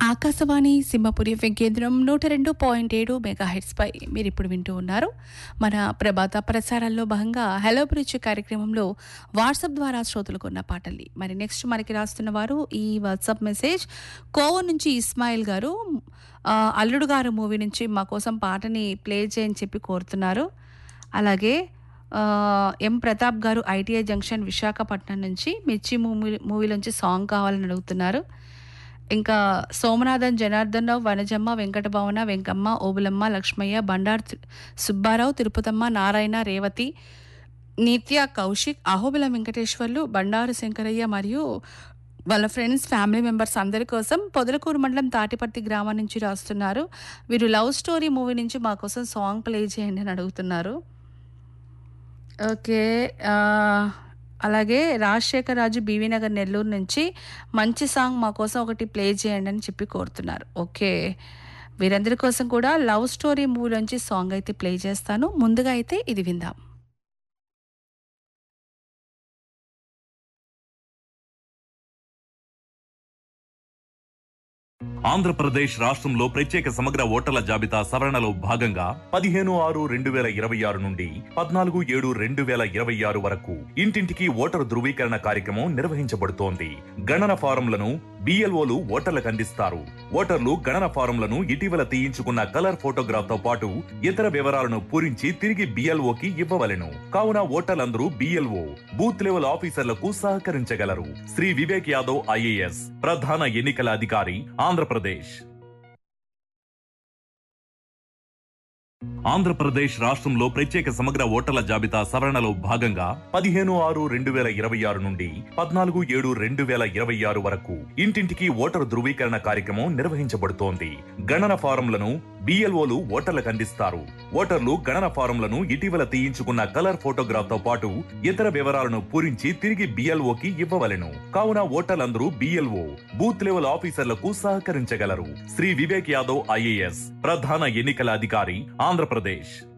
Akashvani Simhapuri FM కేంద్రం నూట రెండు పాయింట్ ఏడు మెగా పై మీరు ఇప్పుడు వింటూ ఉన్నారు మన ప్రభాత ప్రసారాల్లో భాగంగా హలో బ్రిడ్జ్ కార్యక్రమంలో వాట్సాప్ ద్వారా శ్రోతలకు ఉన్న పాటల్ని మరి నెక్స్ట్ మనకి రాస్తున్న వారు ఈ వాట్సాప్ మెసేజ్ కోవ నుంచి ఇస్మాయిల్ గారు ఆ, అల్లుడు గారు మూవీ నుంచి మా కోసం పాటని ప్లే చేయని చెప్పి కోరుతున్నారు అలాగే ఆ, ఎం ప్రతాప్ గారు ఐటీఐ జంక్షన్ విశాఖపట్నం నుంచి మిర్చి మూవీ మూవీలోంచి సాంగ్ కావాలని అడుగుతున్నారు ఇంకా సోమనాథన్ జనార్దన్ రావు వనజమ్మ వెంకటభవన వెంకమ్మ ఓబులమ్మ లక్ష్మయ్య బండారు తి- సుబ్బారావు తిరుపతమ్మ నారాయణ రేవతి నిత్య కౌశిక్ అహోబిల వెంకటేశ్వర్లు బండారు శంకరయ్య మరియు వాళ్ళ ఫ్రెండ్స్ ఫ్యామిలీ మెంబర్స్ అందరి కోసం పొదలకూరు మండలం తాటిపర్తి గ్రామం నుంచి రాస్తున్నారు వీరు లవ్ స్టోరీ మూవీ నుంచి మా కోసం సాంగ్ ప్లే చేయండి అని అడుగుతున్నారు ఓకే ఆ, అలాగే రాజశేఖర్ రాజు బీవీ నగర్ నెల్లూరు నుంచి మంచి సాంగ్ మా కోసం ఒకటి ప్లే చేయండి అని చెప్పి కోరుతున్నారు ఓకే వీరందరి కోసం కూడా లవ్ స్టోరీ మూవీలోంచి సాంగ్ అయితే ప్లే చేస్తాను ముందుగా అయితే ఇది విందాం ఆంధ్రప్రదేశ్ రాష్ట్రంలో ప్రత్యేక సమగ్ర ఓటర్ల జాబితా సవరణలో భాగంగా పదిహేను ఆరు రెండు వేల ఇరవై ఆరు నుండి పద్నాలుగు ఏడు రెండు వేల ఇరవై ఆరు వరకు ఇంటింటికి ఓటరు ధృవీకరణ కార్యక్రమం నిర్వహించబడుతోంది గణన ఫారంలను బిఎల్ఓలు ఓటర్లకు అందిస్తారు ఓటర్లు గణన ఫారంలను ఇటీవల తీయించుకున్న కలర్ ఫోటోగ్రాఫ్ తో పాటు ఇతర వివరాలను పూరించి తిరిగి బిఎల్ఓకి ఇవ్వవలెను కావున ఓటర్లందరూ బిఎల్ఓ బూత్ లెవెల్ ఆఫీసర్లకు సహకరించగలరు శ్రీ వివేక్ యాదవ్ ఐఏఎస్ ప్రధాన ఎన్నికల అధికారి ఆంధ్రప్రదేశ్ ఆంధ్రప్రదేశ్ రాష్ట్రంలో ప్రత్యేక సమగ్ర ఓటర్ల జాబితా సవరణలో భాగంగా పదిహేను ఆరు రెండు వేల ఇరవై ఆరు నుండి పద్నాలుగు ఏడు రెండు వేల ఇరవై ఆరు వరకు ఇంటింటికి ఓటరు ధృవీకరణ కార్యక్రమం నిర్వహించబడుతోంది గణన ఫారంలను బిఎల్ఓలు ఓటర్లకు అందిస్తారు ఓటర్లు గణన ఫారంలను ఇటీవల తీయించుకున్న కలర్ ఫోటోగ్రాఫ్ తో పాటు ఇతర వివరాలను పూరించి తిరిగి బిఎల్ఓకి ఇవ్వవలెను కావున ఓటర్లందరూ బిఎల్ఓ బూత్ లెవెల్ ఆఫీసర్లకు సహకరించగలరు శ్రీ వివేక్ యాదవ్ ఐఏఎస్ ప్రధాన ఎన్నికల అధికారి ఆంధ్రప్రదేశ్